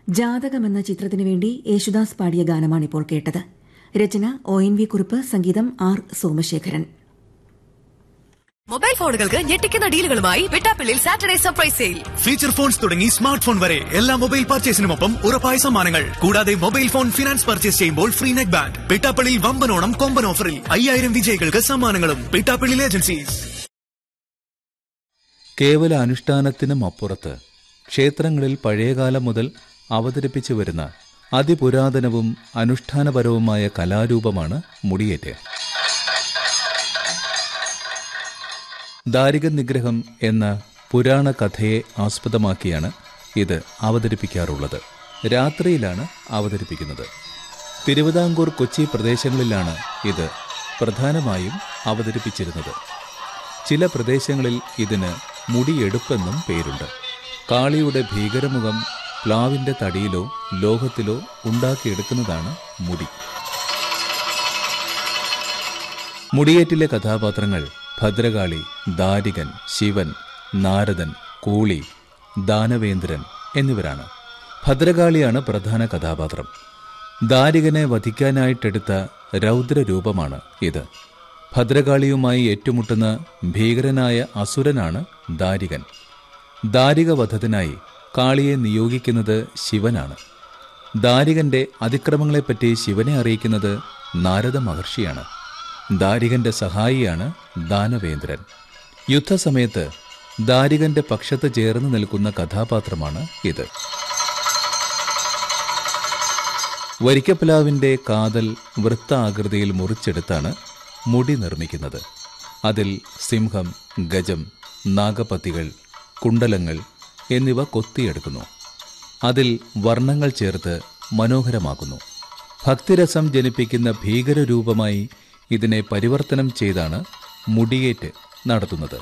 ജാതകം എന്ന ചിത്രത്തിനു വേണ്ടി യേശുദാസ് പാടിയ ഗാനമാണിപ്പോൾ കേട്ടത് രചന ഒ എൻ വി കുറിപ്പ് സംഗീതം ആർ സോമശേഖരൻ മൊബൈൽ ഫോണുകൾക്ക് ഞെട്ടിക്കുന്ന ഡീലുകളുമായി വെട്ടാപ്പള്ളിയിൽ Saturday surprise sale feature phones തുടങ്ങി സ്മാർട്ട് ഫോൺ വരെ എല്ലാ മൊബൈൽ പർച്ചേസിനുമൊപ്പം ഉറപ്പായ സമ്മാനങ്ങൾ കൂടാതെ മൊബൈൽ ഫോൺ ഫിനാൻസ് പർച്ചേസ് ചെയ്യുമ്പോൾ ഫ്രീ നെറ്റ് ബാൻഡ് പിട്ടാപ്പള്ളിയിൽ വമ്പനോണം കൊമ്പൻ ഓഫറിൽ അയ്യായിരം വിജയികൾക്ക് സമ്മാനങ്ങളും പിട്ടാപ്പള്ളിയിൽ ഏജൻസീസ് കേവല അനുഷ്ഠാനത്തിനും അപ്പുറത്ത് ക്ഷേത്രങ്ങളിൽ പഴയകാലം മുതൽ അവതരിപ്പിച്ചു വരുന്ന അതിപുരാതനവും അനുഷ്ഠാനപരവുമായ കലാരൂപമാണ് മുടിയേറ്റ് ദാരിക നിഗ്രഹം എന്ന പുരാണ കഥയെ ആസ്പദമാക്കിയാണ് ഇത് അവതരിപ്പിക്കാറുള്ളത് രാത്രിയിലാണ് അവതരിപ്പിക്കുന്നത് തിരുവിതാംകൂർ കൊച്ചി പ്രദേശങ്ങളിലാണ് ഇത് പ്രധാനമായും അവതരിപ്പിച്ചിരുന്നത് ചില പ്രദേശങ്ങളിൽ ഇതിന് മുടിയെടുപ്പെന്നും പേരുണ്ട് കാളിയുടെ ഭീകരമുഖം പ്ലാവിന്റെ തടിയിലോ ലോഹത്തിലോ ഉണ്ടാക്കിയെടുക്കുന്നതാണ് മുടി മുടിയേറ്റിലെ കഥാപാത്രങ്ങൾ ഭദ്രകാളി ദാരികൻ ശിവൻ നാരദൻ കൂളി ദാനവേന്ദ്രൻ എന്നിവരാണ് ഭദ്രകാളിയാണ് പ്രധാന കഥാപാത്രം ദാരികനെ വധിക്കാനായിട്ടെടുത്ത രൗദ്രരൂപമാണ് ഇത് ഭദ്രകാളിയുമായി ഏറ്റുമുട്ടുന്ന ഭീകരനായ അസുരനാണ് ദാരികൻ ദാരിക വധത്തിനായി കാളിയെ നിയോഗിക്കുന്നത് ശിവനാണ് ദാരികന്റെ അതിക്രമങ്ങളെപ്പറ്റി ശിവനെ അറിയിക്കുന്നത് നാരദ മഹർഷിയാണ് ദാരികന്റെ സഹായിയാണ് ദാനവേന്ദ്രൻ യുദ്ധസമയത്ത് ദാരികന്റെ പക്ഷത്ത് ചേർന്ന് നിൽക്കുന്ന കഥാപാത്രമാണ് ഇത് വരിക്കപ്ലാവിന്റെ കാതൽ വൃത്താകൃതിയിൽ മുറിച്ചെടുത്താണ് മുടി നിർമ്മിക്കുന്നത് അതിൽ സിംഹം ഗജം നാഗപത്തികൾ കുണ്ടലങ്ങൾ എന്നിവ കൊത്തിയെടുക്കുന്നു അതിൽ വർണ്ണങ്ങൾ ചേർത്ത് മനോഹരമാക്കുന്നു ഭക്തിരസം ജനിപ്പിക്കുന്ന ഭീകരരൂപമായി ഇതിനെ പരിവർത്തനം ചെയ്താണ് മുടിയേറ്റ് നടത്തുന്നത്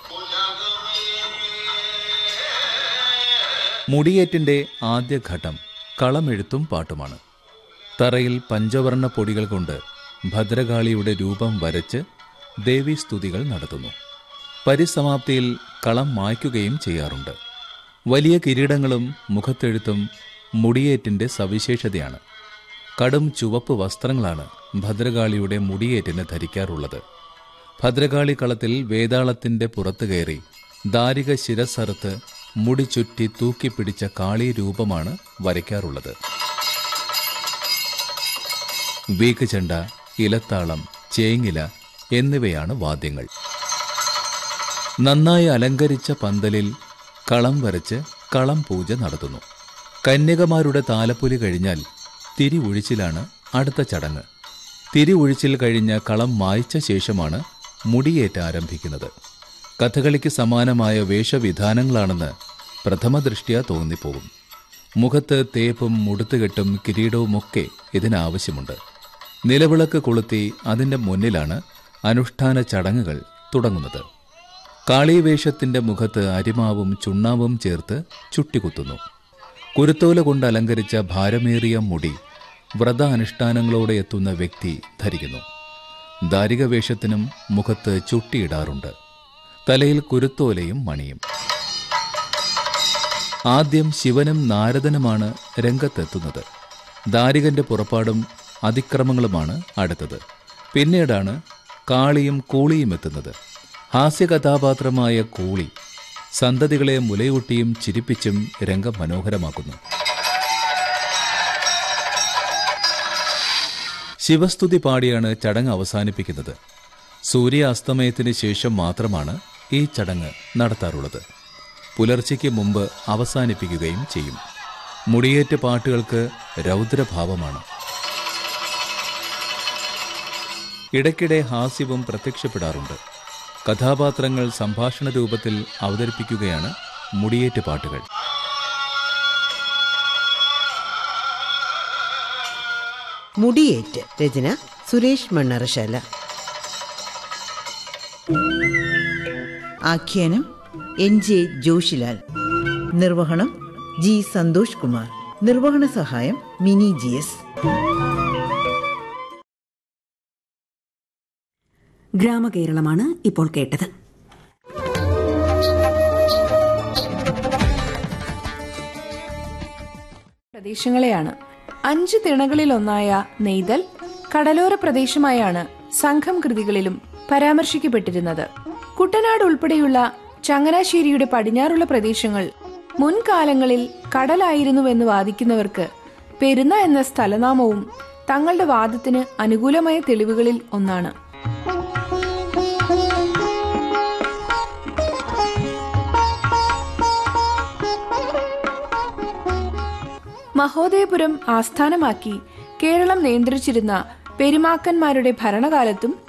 മുടിയേറ്റിന്റെ ആദ്യഘട്ടം കളമെഴുത്തും പാട്ടുമാണ് തറയിൽ പഞ്ചവർണ്ണ പൊടികൾ കൊണ്ട് ഭദ്രകാളിയുടെ രൂപം വരച്ച് ദേവീസ്തുതികൾ നടത്തുന്നു പരിസമാപ്തിയിൽ കളം മായ്ക്കുകയും ചെയ്യാറുണ്ട് വലിയ കിരീടങ്ങളും മുഖത്തെഴുത്തും മുടിയേറ്റിന്റെ സവിശേഷതയാണ് കടും ചുവപ്പ് വസ്ത്രങ്ങളാണ് ഭദ്രകാളിയുടെ മുടിയേറ്റിന് ധരിക്കാറുള്ളത് ഭദ്രകാളി കളത്തിൽ വേതാളത്തിന്റെ പുറത്തു കയറി ദാരിക ശിരസറുത്ത് മുടി ചുറ്റി തൂക്കിപ്പിടിച്ച കാളി രൂപമാണ് വരയ്ക്കാറുള്ളത് വീക്ക് ചെണ്ട ഇലത്താളം ചേങ്ങില എന്നിവയാണ് വാദ്യങ്ങൾ നന്നായി അലങ്കരിച്ച പന്തലിൽ കളം വരച്ച് കളം പൂജ നടത്തുന്നു കന്യകമാരുടെ താലപ്പൊലി കഴിഞ്ഞാൽ തിരി ഒഴിച്ചിലാണ് അടുത്ത ചടങ്ങ് തിരി ഒഴിച്ചിൽ കഴിഞ്ഞ കളം മായ്ച്ച ശേഷമാണ് മുടിയേറ്റ് ആരംഭിക്കുന്നത് കഥകളിക്ക് സമാനമായ വേഷവിധാനങ്ങളാണെന്ന് പ്രഥമ ദൃഷ്ട്യാ തോന്നിപ്പോകും മുഖത്ത് തേപ്പും മുടുത്തുകെട്ടും കിരീടവുമൊക്കെ ഇതിനാവശ്യമുണ്ട് നിലവിളക്ക് കൊളുത്തി അതിന്റെ മുന്നിലാണ് അനുഷ്ഠാന ചടങ്ങുകൾ തുടങ്ങുന്നത് കാളീവേഷത്തിന്റെ മുഖത്ത് അരിമാവും ചുണ്ണാവും ചേർത്ത് ചുട്ടികുത്തുന്നു കുരുത്തോല കൊണ്ട് അലങ്കരിച്ച ഭാരമേറിയ മുടി വ്രത അനുഷ്ഠാനങ്ങളോടെ എത്തുന്ന വ്യക്തി ധരിക്കുന്നു ദാരിക വേഷത്തിനും മുഖത്ത് ചുട്ടിയിടാറുണ്ട് തലയിൽ കുരുത്തോലയും മണിയും ആദ്യം ശിവനും നാരദനുമാണ് രംഗത്തെത്തുന്നത് ദാരികന്റെ പുറപ്പാടും അതിക്രമങ്ങളുമാണ് അടുത്തത് പിന്നീടാണ് കാളിയും കൂളിയും എത്തുന്നത് ഹാസ്യകഥാപാത്രമായ കൂളി സന്തതികളെ മുലയൂട്ടിയും ചിരിപ്പിച്ചും രംഗം മനോഹരമാക്കുന്നു ശിവസ്തുതി പാടിയാണ് ചടങ്ങ് അവസാനിപ്പിക്കുന്നത് സൂര്യാസ്തമയത്തിന് ശേഷം മാത്രമാണ് ഈ ചടങ്ങ് നടത്താറുള്ളത് പുലർച്ചയ്ക്ക് മുമ്പ് അവസാനിപ്പിക്കുകയും ചെയ്യും മുടിയേറ്റ് പാട്ടുകൾക്ക് രൗദ്രഭാവമാണ് ഇടയ്ക്കിടെ ഹാസ്യവും പ്രത്യക്ഷപ്പെടാറുണ്ട് കഥാപാത്രങ്ങൾ സംഭാഷണ രൂപത്തിൽ അവതരിപ്പിക്കുകയാണ് മുടിയേറ്റ് പാട്ടുകൾ മുടിയേറ്റ് രചന സുരേഷ് മണ്ണറശാല ആഖ്യാനം എൻ ജെ ജോഷിലാൽ നിർവഹണം ജി സന്തോഷ് കുമാർ നിർവഹണ സഹായം മിനി ജി എസ് ഗ്രാമകേരളമാണ് ഇപ്പോൾ കേട്ടത് പ്രദേശങ്ങളെയാണ് അഞ്ച് തിണകളിലൊന്നായ നെയ്തൽ കടലോര പ്രദേശമായാണ് സംഘം കൃതികളിലും പരാമർശിക്കപ്പെട്ടിരുന്നത് കുട്ടനാട് ഉൾപ്പെടെയുള്ള ചങ്ങനാശ്ശേരിയുടെ പടിഞ്ഞാറുള്ള പ്രദേശങ്ങൾ മുൻകാലങ്ങളിൽ കടലായിരുന്നുവെന്ന് വാദിക്കുന്നവർക്ക് പെരുന്ന എന്ന സ്ഥലനാമവും തങ്ങളുടെ വാദത്തിന് അനുകൂലമായ തെളിവുകളിൽ ഒന്നാണ് മഹോദയപുരം ആസ്ഥാനമാക്കി കേരളം നിയന്ത്രിച്ചിരുന്ന പെരുമാക്കന്മാരുടെ ഭരണകാലത്തും